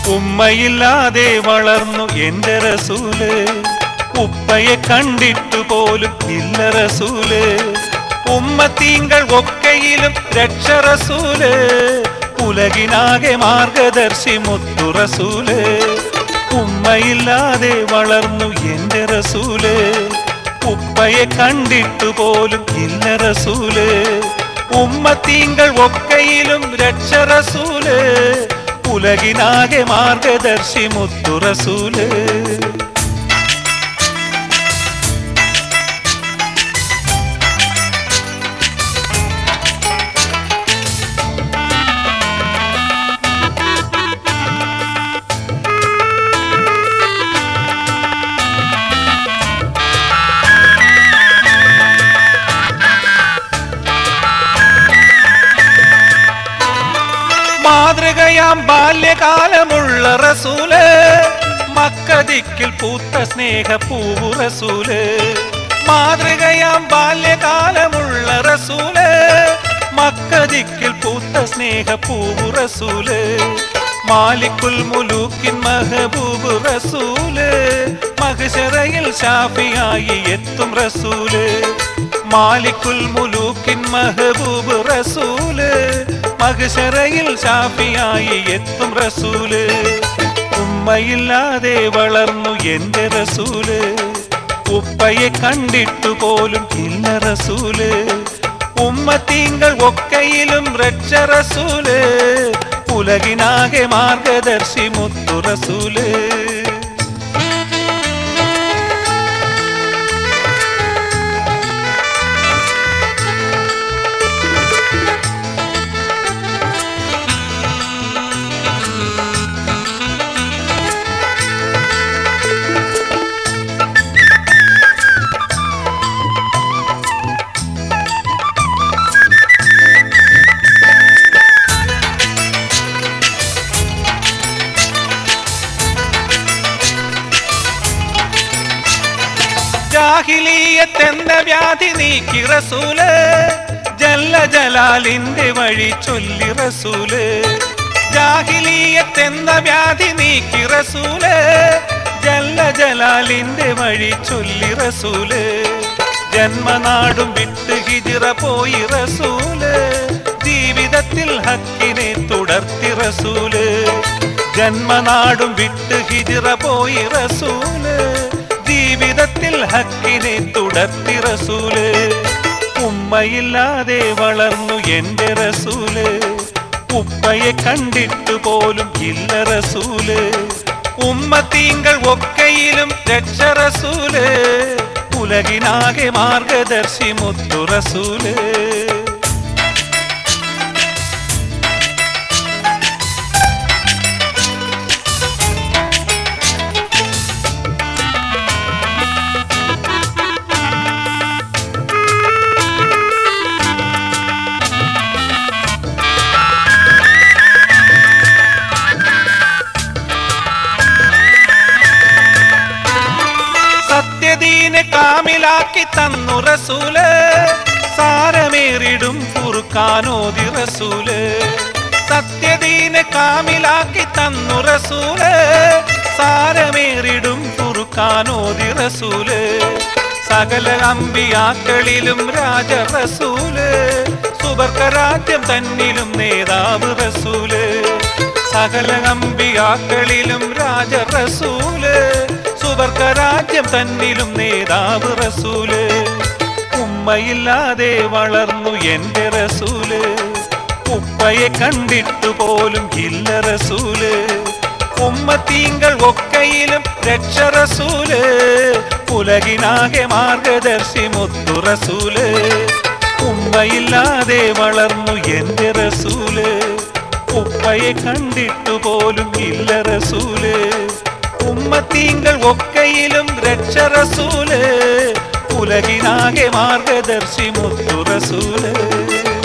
ഉമ്മയില്ലാതെ വളർന്നു എന്റെ റസൂല് ഉപ്പയെ കണ്ടിട്ടു പോലും ഇല്ല റസൂല് ഉമ്മത്തീങ്കൾ ഒക്കെയിലും രക്ഷ റസൂല് ഉലകിനാകെ മാർഗദർശി മുത്തു റസൂല് ഉമ്മയില്ലാതെ വളർന്നു എന്റെ റസൂല് ഉപ്പയെ കണ്ടിട്ടു പോലും ഇല്ല റസൂല് ഉമ്മത്തീങ്കൾ ഒക്കെയിലും രക്ഷ റസൂല് ഉലകിനാകെ മാർഗദർശി മുത്തു റസൂല് മാതൃകയാം ബാല്യകാലമുള്ള റസൂല് മക്കതിക്കിൽ പൂത്ത സ്നേഹ പൂവു റസൂല് മാതൃകയാം ബാല്യകാലമുള്ള റസൂല് മക്കതിക്കിൽ പൂത്ത സ്നേഹ പൂവു റസൂല് മാലിക്കുൽ മുലൂക്കിൻ മഹബൂബ് റസൂല് മഹശറയിൽ ഷാഫിയായി എത്തും റസൂല് മാലിക്കുൽ മുലൂക്കിൻ മഹബൂബ് റസൂല് മഹശറയിൽ ഷാഫിയായി എത്തും റസൂല് ഉമ്മയില്ലാതെ വളർന്നു എന്റെ റസൂല് ഉപ്പയെ കണ്ടിട്ടു പോലും ഇല്ല റസൂല് ഉമ്മത്തീങ്കൾ ഒക്കെയിലും രക്ഷ റസൂല് ഉലകിനാകെ മാർഗദർശി മുത്തു റസൂല് ജാഹിലീയത്തെന്ന വ്യാധി നീക്കി റസൂല് ജല്ല ജലാലിന്റെ വഴി ചൊല്ലി റസൂല് ജാഹിലീയത്തെന്ന വ്യാധി നീക്കി റസൂല് ജല്ല ജലാലിന്റെ വഴി ചൊല്ലി റസൂല് ജന്മനാടും വിട്ട് ഹിജിറ പോയി റസൂല് ജീവിതത്തിൽ ഹക്കിനെ തുടർത്തി റസൂല് ജന്മനാടും വിട്ട് ഹിജിറ പോയി റസൂല് ജീവിതത്തിൽ ഹക്കിനെ തുടർത്തി റസൂല് ഉമ്മയില്ലാതെ വളർന്നു എന്റെ റസൂല് ഉപ്പയെ കണ്ടിട്ടു പോലും ഇല്ല റസൂല് ഉമ്മത്തീങ്കൾ ഒക്കെയിലും രക്ഷ റസൂല് ഉലകിനാകെ മാർഗദർശി മുത്തു റസൂല് സത്യദീനെ കാമിലാക്കി തന്നു റസൂല് സാരമേറിടും കുറുക്കാനോതി റസൂല് സത്യദീനെ കാമിലാക്കി തന്നു റസൂല് സാരമേറിടും കുറുക്കാനോതി റസൂല് സകല അമ്പിയാക്കളിലും രാജ റസൂല് സുബർക്കരാജ്യം തന്നിലും നേതാവ് റസൂല് സകല അമ്പിയാക്കളിലും രാജ റസൂല് സുബർക്കരാജ്യം തന്നിലും നേതാവ് റസൂല് ഉമ്മയില്ലാതെ വളർന്നു എന്റെ റസൂല് ഉപ്പയെ കണ്ടിട്ടു പോലും ഇല്ല റസൂല് ഉമ്മത്തീങ്കൾ ഒക്കെയിലും രക്ഷ റസൂല് ഉലകിനാകെ മാർഗദർശി മുത്തു റസൂല് ഉമ്മയില്ലാതെ വളർന്നു എന്റെ റസൂല് ഉപ്പയെ കണ്ടിട്ടു പോലും ഇല്ല റസൂല് ഉമ്മത്തീങ്കൾ ഒക്കെയിലും രക്ഷ റസൂല് ഉലകിനാകെ മാർഗദർശി മുത്തു റസൂല്